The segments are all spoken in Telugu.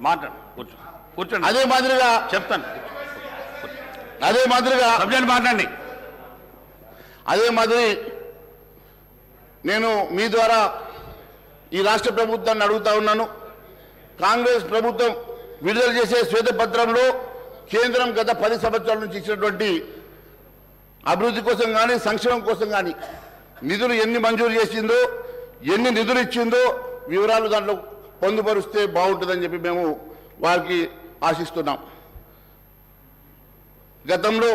మాట్లాడు కూర్చో కూర్చోండి అదే మాదిరిగా చెప్తాను అదే మాదిరిగా సబ్జెక్ట్ మాట్లాడండి అదే మాదిరి నేను మీ ద్వారా ఈ రాష్ట్ర ప్రభుత్వాన్ని అడుగుతా ఉన్నాను కాంగ్రెస్ ప్రభుత్వం విడుదల చేసే శ్వేతపత్రంలో కేంద్రం గత పది సంవత్సరాల నుంచి ఇచ్చినటువంటి అభివృద్ధి కోసం కానీ సంక్షేమం కోసం కానీ నిధులు ఎన్ని మంజూరు చేసిందో ఎన్ని నిధులు ఇచ్చిందో వివరాలు దాంట్లో పొందుపరిస్తే బాగుంటుందని చెప్పి మేము వారికి ఆశిస్తున్నాం గతంలో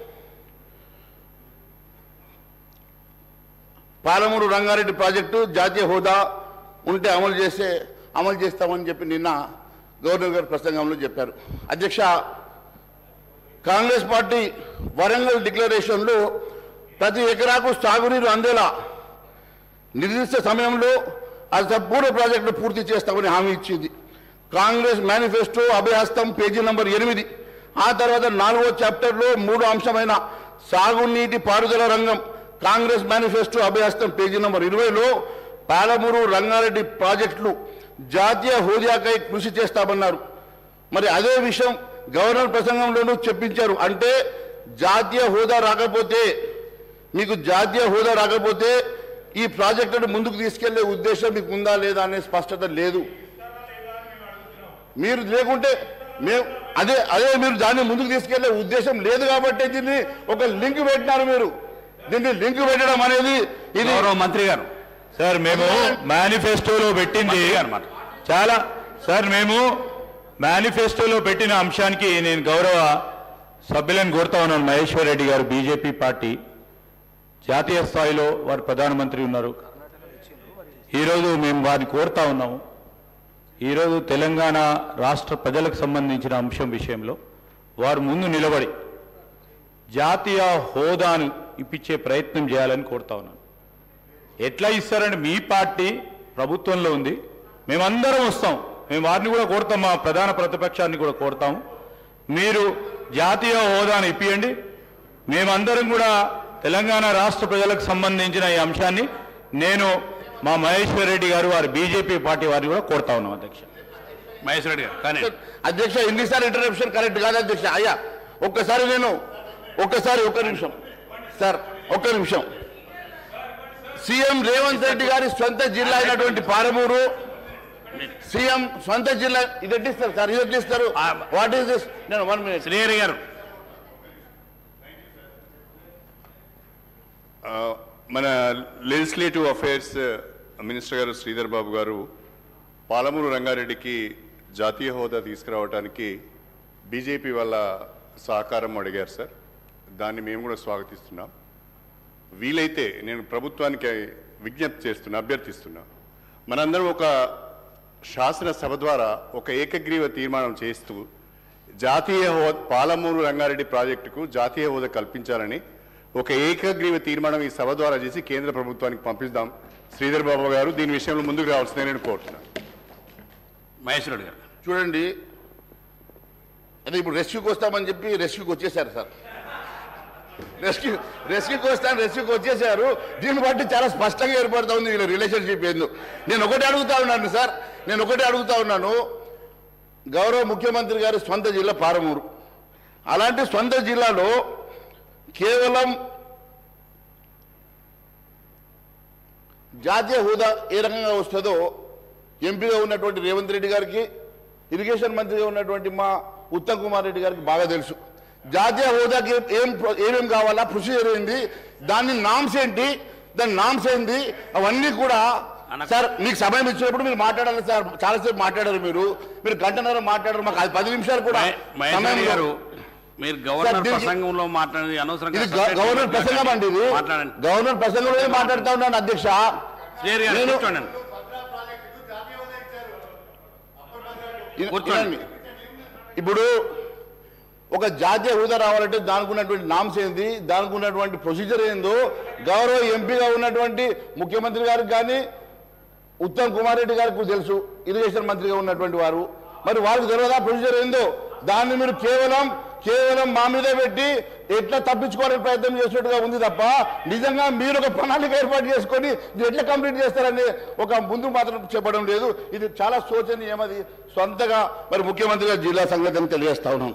పాలమూరు రంగారెడ్డి ప్రాజెక్టు జాతీయ హోదా ఉంటే అమలు చేస్తే అమలు చేస్తామని చెప్పి నిన్న గవర్నర్ గారు ప్రసంగంలో చెప్పారు అధ్యక్ష కాంగ్రెస్ పార్టీ వరంగల్ డిక్లరేషన్లో ప్రతి ఎకరాకు సాగునీరు అందేలా నిర్దిష్ట సమయంలో అది సంపూర్ణ ప్రాజెక్టును పూర్తి చేస్తామని హామీ ఇచ్చింది Congress manifesto Abhayahastam page number ఎనిమిది ఆ తర్వాత నాలుగో చాప్టర్లో మూడో అంశమైన సాగునీటి పారుదల రంగం Congress manifesto Abhayahastam page number ఇరవైలో పాలమూరు రంగారెడ్డి ప్రాజెక్టులు జాతీయ హోదాకై కృషి చేస్తామన్నారు మరి అదే విషయం గవర్నర్ ప్రసంగంలోనూ చెప్పించారు అంటే జాతీయ హోదా రాకపోతే మీకు జాతీయ హోదా రాకపోతే ఈ ప్రాజెక్టును ముందుకు తీసుకెళ్లే ఉద్దేశం మీకు ఉందా లేదా అనే స్పష్టత లేదు మీరు లేకుంటే మేము అదే అదే మీరు దాన్ని ముందుకు తీసుకెళ్లే ఉద్దేశం లేదు కాబట్టి దీన్ని ఒక లింక్ పెట్టినారు మీరు దీన్ని లింక్ పెట్టడం అనేది ఇది గౌరవ మంత్రి గారు సార్ మేము మేనిఫెస్టోలో పెట్టింది మంత్రి గారు మాట. చాలా సార్ మేము మేనిఫెస్టోలో పెట్టిన అంశానికి నేను గౌరవ సభ్యులను కోరుతా ఉన్నాను మహేశ్వర్ రెడ్డి గారు బీజేపీ పార్టీ జాతీయ స్థాయిలో వారు ప్రధానమంత్రి ఉన్నారు ఈరోజు మేము వారిని కోరుతా ఉన్నాము ఈరోజు తెలంగాణ రాష్ట్ర ప్రజలకు సంబంధించిన అంశం విషయంలో వారు ముందు నిలబడి జాతీయ హోదాను ఇప్పించే ప్రయత్నం చేయాలని కోరుతా ఉన్నాను ఎట్లా ఇస్తారని మీ పార్టీ ప్రభుత్వంలో ఉంది మేమందరం వస్తాం మేము వారిని కూడా కోరుతాం మా ప్రధాన ప్రతిపక్షాన్ని కూడా కోరుతాము మీరు జాతీయ హోదాను ఇప్పియండి మేమందరం కూడా తెలంగాణ రాష్ట్ర ప్రజలకు సంబంధించిన ఈ అంశాన్ని నేను మా మహేశ్వర్ రెడ్డి గారు వారి బీజేపీ పార్టీ వారిని కూడా కోరుతా ఉన్నాం అధ్యక్ష మహేష్ రెడ్డి గారు కానీ అధ్యక్ష ఎన్నిసార్లు ఇంటరప్షన్ కరెక్ట్ కాదు అధ్యక్ష అయ్యా ఒక్కసారి నేను ఒక్కసారి ఒక్క నిమిషం సార్ ఒక్క నిమిషం సీఎం రేవంత్ రెడ్డి గారి సొంత జిల్లా అయినటువంటి పాలమూరు సీఎం సొంత జిల్లా ఇది ఎట్టిస్తారు సార్ ఇది ఎట్టిస్తారు వాట్ ఈస్ దిస్ నేను వన్ మినిట్ శ్రీహరి గారు ఆ, మన లెజిస్లేటివ్ అఫైర్స్ మినిస్టర్ గారు శ్రీధర్ బాబు గారు పాలమూరు రంగారెడ్డికి జాతీయ హోదా తీసుకురావడానికి బీజేపీ వాళ్ళ సహకారం అడిగారు సార్ దాన్ని మేము కూడా స్వాగతిస్తున్నాం వీలైతే నేను ప్రభుత్వానికి విజ్ఞప్తి చేస్తున్నా అభ్యర్థిస్తున్నా మనందరం ఒక శాసనసభ ద్వారా ఒక ఏకగ్రీవ తీర్మానం చేస్తూ జాతీయ హోదా పాలమూరు రంగారెడ్డి ప్రాజెక్టుకు జాతీయ హోదా కల్పించాలని ఒక ఏకగ్రీవ తీర్మానం ఈ సభ ద్వారా చేసి కేంద్ర ప్రభుత్వానికి పంపిస్తాం శ్రీధర్ బాబు గారు దీని విషయంలో ముందుకు రావాల్సిందే నేను కోరుతున్నాను మహేష్ రెడ్డి గారు చూడండి అదే ఇప్పుడు రెస్క్యూకి వస్తామని చెప్పి రెస్క్యూకి వచ్చేసారు సార్ రెస్క్యూ రెస్క్యూకి వస్తాను రెస్క్యూకి వచ్చేసారు దీన్ని బట్టి చాలా స్పష్టంగా ఏర్పడుతూ ఉంది వీళ్ళ రిలేషన్షిప్ ఏందో నేను ఒకటే అడుగుతా ఉన్నాను సార్ నేను ఒకటే అడుగుతా ఉన్నాను గౌరవ ముఖ్యమంత్రి గారి సొంత జిల్లా పారమూరు అలాంటి సొంత జిల్లాలో కేవలం జాతీయ హోదా ఏ రకంగా వస్తుందో ఎంపీగా ఉన్నటువంటి రేవంత్ రెడ్డి గారికి ఇరిగేషన్ మంత్రిగా ఉన్నటువంటి మా ఉత్తమ్ కుమార్ రెడ్డి గారికి బాగా తెలుసు జాతీయ హోదాకి ఏం ప్రొ- ఏమేం కావాలా ప్రొసీజర్ ఏంది దాని నామ్స్ ఏంటి దాని నామ్స్ ఏంది అవన్నీ కూడా అనక- సార్ మీకు సమయం ఇచ్చినప్పుడు మీరు మాట్లాడాలి సార్ చాలాసేపు మాట్లాడారు మీరు మీరు గంటన్నర మాట్లాడారు మాకు అది పది నిమిషాలు కూడా మహే- మహేష్ సమయం రెడ్డి గారు మీరు గవర్నర్ సార్, దీనికి- ప్రసంగంలో మాట్లాడేది అనవసరంగా ఇది గ- సబ్జెక్ట్ గవర్నర్ మాట్లాడండి. ప్రసంగం అండి ఇది మాట్లాడండి గవర్నర్ ప్రసంగంలో మాట్లాడుతా ఉన్నాను అధ్యక్ష శ్రీహరి గారు నేను- కూర్చోండి ఇ- కూర్చోండి. ఇనండి. ఇప్పుడు ఒక జాతీయ హోదా రావాలంటే దానికి ఉన్నటువంటి నామ్స్ ఏంది దానికి ఉన్నటువంటి ప్రొసీజర్ ఏందో గౌరవ ఎంపీగా ఉన్నటువంటి ముఖ్యమంత్రి గారికి కానీ ఉత్తమ్ కుమార్ రెడ్డి గారికి తెలుసు ఇరిగేషన్ మంత్రిగా ఉన్నటువంటి వారు మరి వారికి తెలియదా ప్రొసీజర్ ఏందో దాన్ని మీరు కేవలం కేవలం మా మీద పెట్టి ఎట్లా తప్పించుకోవాలని ప్రయత్నం చేసినట్టుగా ఉంది తప్ప నిజంగా మీరు ఒక ప్రణాళిక ఏర్పాటు చేసుకొని ఇది ఎట్లా కంప్లీట్ చేస్తారని ఒక ముందు మాత్రం చెప్పడం లేదు ఇది చాలా శోచనీయమది సొంతగా మరి ముఖ్యమంత్రిగా జిల్లా సంగతి అని తెలియజేస్తా ఉన్నాను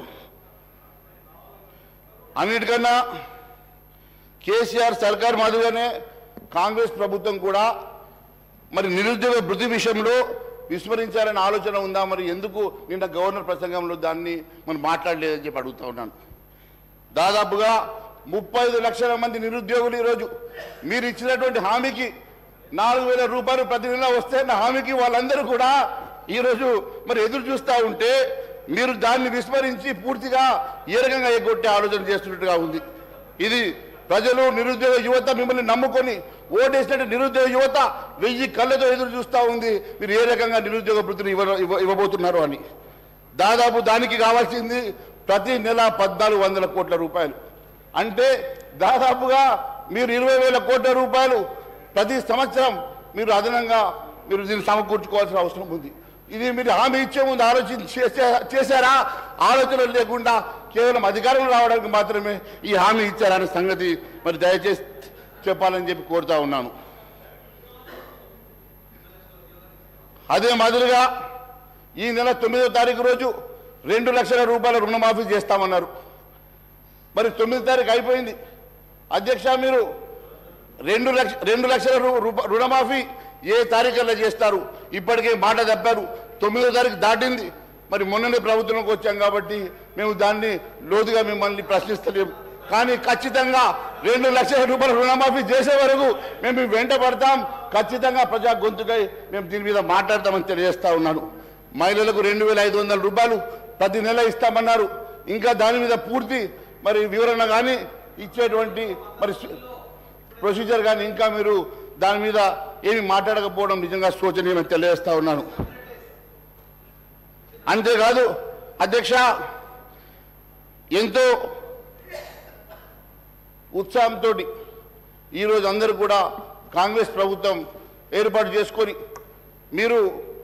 అన్నిటికన్నా కేసీఆర్ సర్కార్ మాదిరిగానే కాంగ్రెస్ ప్రభుత్వం కూడా మరి నిరుద్యోగ భృతి విషయంలో విస్మరించాలనే ఆలోచన ఉందా మరి ఎందుకు నిన్న గవర్నర్ ప్రసంగంలో దాన్ని మనం మాట్లాడలేదని చెప్పి అడుగుతా ఉన్నాను దాదాపుగా ముప్పై ఐదు లక్షల మంది నిరుద్యోగులు ఈరోజు మీరు ఇచ్చినటువంటి హామీకి నాలుగు వేల రూపాయలు ప్రతి నెల వస్తే నా హామీకి వాళ్ళందరూ కూడా ఈరోజు మరి ఎదురు చూస్తూ ఉంటే మీరు దాన్ని విస్మరించి పూర్తిగా ఏ రకంగా ఎగ్గొట్టే ఆలోచన చేస్తున్నట్టుగా ఉంది ఇది ప్రజలు నిరుద్యోగ యువత మిమ్మల్ని నమ్ముకొని ఓటేసినట్టు నిరుద్యోగ యువత వెయ్యి కళ్ళతో ఎదురు చూస్తూ ఉంది మీరు ఏ రకంగా నిరుద్యోగ వృత్తిని ఇవ్వ ఇవ్వ- ఇవ్వబోతున్నారు అని దాదాపు దానికి కావాల్సింది ప్రతి నెల పద్నాలుగు వందల కోట్ల రూపాయలు అంటే దాదాపుగా మీరు ఇరవై వేల కోట్ల రూపాయలు ప్రతి సంవత్సరం మీరు అదనంగా మీరు దీన్ని సమకూర్చుకోవాల్సిన అవసరం ఉంది ఇది మీరు హామీ ఇచ్చే ముందు ఆలోచన చేసే చేశారా ఆలోచన లేకుండా కేవలం అధికారం రావడానికి మాత్రమే ఈ హామీ ఇచ్చారనే సంగతి మరి దయచేసి చెప్పాలని చెప్పి కోరుతా ఉన్నాను అదే మాదిరిగా ఈ నెల తొమ్మిదో తారీఖు రోజు రెండు లక్షల రూపాయల రుణమాఫీ చేస్తామన్నారు మరి తొమ్మిది తారీఖు అయిపోయింది అధ్యక్ష మీరు రెండు లక్ష రెండు లక్షల రు- రూప- రుణమాఫీ ఏ తారీఖుల్లో చేస్తారు ఇప్పటికే మాట తప్పారు తొమ్మిదో తారీఖు దాటింది మరి మొన్ననే ప్రభుత్వంలోకి వచ్చాం కాబట్టి మేము దాన్ని లోతుగా మిమ్మల్ని ప్రశ్నిస్తలేము కానీ ఖచ్చితంగా రెండు లక్షల రూపాయల రుణమాఫీ చేసే వరకు మేము మీ వెంట పడతాం ఖచ్చితంగా ప్రజా గొంతుకై మేము దీని మీద మాట్లాడతామని తెలియజేస్తా ఉన్నాను మహిళలకు రెండు వేల ఐదు వందల రూపాయలు ప్రతి నెల ఇస్తామన్నారు ఇంకా దాని మీద పూర్తి మరి వివరణ కానీ ఇచ్చేటువంటి మరి సు- ప్రొసీజర్ కానీ ఇంకా మీరు దాని మీద ఏమి మాట్లాడకపోవడం నిజంగా శోచనీయమని తెలియజేస్తా ఉన్నాను అంతేకాదు అధ్యక్ష ఎంతో ఉత్సాహంతో ఈరోజు అందరూ కూడా కాంగ్రెస్ ప్రభుత్వం ఏర్పాటు చేసుకొని మీరు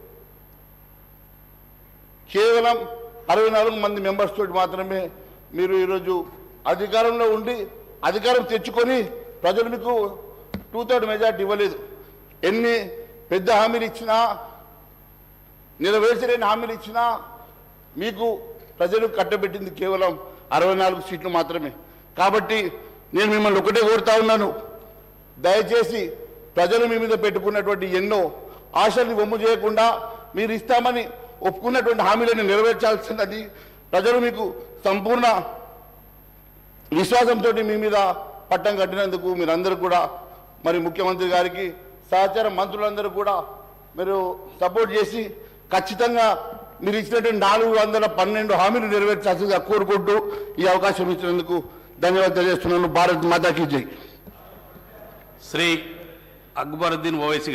కేవలం అరవై నాలుగు మంది మెంబర్స్ తోటి మాత్రమే మీరు ఈరోజు అధికారంలో ఉండి అధికారం తెచ్చుకొని ప్రజలు మీకు టూ థర్డ్ మెజార్టీ ఇవ్వలేదు ఎన్ని పెద్ద హామీలు ఇచ్చినా నెరవేర్చలేని హామీలు ఇచ్చినా మీకు ప్రజలు కట్టబెట్టింది కేవలం అరవై నాలుగు సీట్లు మాత్రమే కాబట్టి నేను మిమ్మల్ని ఒకటే కోరుతా ఉన్నాను దయచేసి ప్రజలు మీ మీద పెట్టుకున్నటువంటి ఎన్నో ఆశల్ని వమ్ము చేయకుండా మీరు ఇస్తామని ఒప్పుకున్నటువంటి హామీలను నెరవేర్చాల్సినది ప్రజలు మీకు సంపూర్ణ విశ్వాసంతో మీ మీద పట్టం కట్టినందుకు మీరందరూ కూడా మరి ముఖ్యమంత్రి గారికి సహచార మంత్రులందరూ కూడా మీరు సపోర్ట్ చేసి ఖచ్చితంగా మీరు ఇచ్చినటువంటి నాలుగు వందల పన్నెండు హామీలు నెరవేర్చాల్సిందిగా కోరుకుంటూ ఈ అవకాశం ఇచ్చినందుకు ధన్యవాదాలు తెలియజేస్తున్నాను భారత్ మాతాకి జై శ్రీ అక్బరుద్దీన్ ఓవైసీ